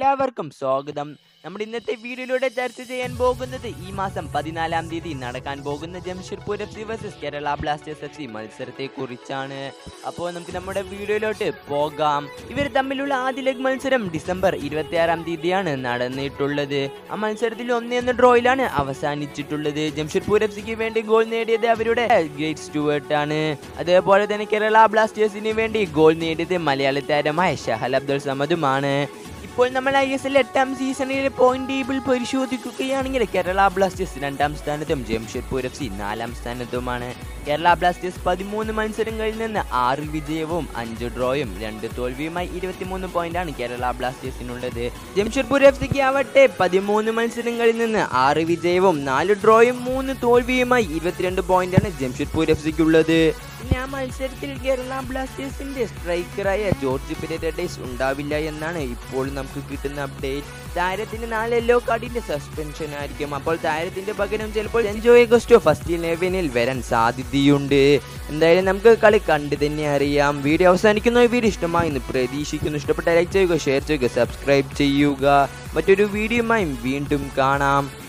എല്ലാവർക്കും സ്വാഗതം നമ്മുടെ ഇന്നത്തെ വീഡിയോയിലൂടെ ചർച്ച ചെയ്യാൻ പോകുന്നത് ഈ മാസം പതിനാലാം തീയതി നടക്കാൻ പോകുന്ന Jamshedpur F C versus Kerala Blasters F C മത്സരത്തെ കുറിച്ചാണ് അപ്പോൾ നമുക്ക് നമ്മുടെ വീഡിയോയിലോട്ട് പോകാം ഇവർ തമ്മിലുള്ള ആദ്യ ലെഗ് മത്സരം ഡിസംബർ ഇരുപത്തി ആറാം തീയതിയാണ് നടന്നിട്ടുള്ളത് ആ മത്സരത്തിൽ ഒന്നേ ഒന്ന് ഡ്രോയിലാണ് അവസാനിച്ചിട്ടുള്ളത് ജംഷഡ്പൂർ എഫ് സിക്ക് വേണ്ടി ഗോൾ നേടിയത് അവരുടെ ഗ്രേറ്റ് സ്റ്റുവേർട്ട് ആണ് അതേപോലെ തന്നെ കേരള ബ്ലാസ്റ്റേഴ്സിന് വേണ്ടി ഗോൾ നേടിയത് മലയാളി താരമായ ഷഹൽ അബ്ദുൾ സമദുമാണ് ഇപ്പോൾ നമ്മൾ ഐ എസ് എൽ എട്ടാം സീസണിലെ പോയിന്റ് ടേബിൾ പരിശോധിക്കുകയാണെങ്കിൽ കേരള ബ്ലാസ്റ്റേഴ്സ് രണ്ടാം സ്ഥാനത്തും ജംഷഡ്പൂർ എഫ് സി നാലാം സ്ഥാനത്തുമാണ് കേരള ബ്ലാസ്റ്റേഴ്സ് പതിമൂന്ന് മത്സരങ്ങളിൽ നിന്ന് ആറ് വിജയവും അഞ്ച് ഡ്രോയും രണ്ട് തോൽവിയുമായി ഇരുപത്തിമൂന്ന് പോയിന്റാണ് കേരള ബ്ലാസ്റ്റേഴ്സിനുള്ളത് ജംഷഡ്പൂർ എഫ് സിക്ക് ആവട്ടെ പതിമൂന്ന് മത്സരങ്ങളിൽ നിന്ന് ആറ് വിജയവും നാല് ഡ്രോയും മൂന്ന് തോൽവിയുമായി ഇരുപത്തിരണ്ട് പോയിന്റാണ് ജംഷഡ്പൂർ എഫ് സിക്കുള്ളത് പിന്നെ ആ മത്സരത്തിൽ കേരള ബ്ലാസ്റ്റേഴ്സിന്റെ സ്ട്രൈക്കറായ ജോർജ് പെരഡേസ് ഉണ്ടാവില്ല എന്നാണ് ഇപ്പോൾ നമുക്ക് കിട്ടുന്ന അപ്ഡേറ്റ് താരത്തിന് നാല് യെല്ലോ കാർഡിന്റെ സസ്പെൻഷൻ ആയിരിക്കും അപ്പോൾ താരത്തിന്റെ പകരം ചിലപ്പോൾ എൻജോയ് ഗസ്റ്റോ ഫസ്റ്റ് ഇലവനിൽ വരാൻ സാധ്യതയുണ്ട് എന്തായാലും നമുക്ക് കളി കണ്ടു തന്നെ അറിയാം വീഡിയോ അവസാനിക്കുന്ന ഈ വീഡിയോ ഇഷ്ടമായി എന്ന് പ്രതീക്ഷിക്കുന്നു ഇഷ്ടപ്പെട്ട ലൈക്ക് ചെയ്യുക ഷെയർ ചെയ്യുക സബ്സ്ക്രൈബ് ചെയ്യുക മറ്റൊരു വീഡിയോയുമായും വീണ്ടും കാണാം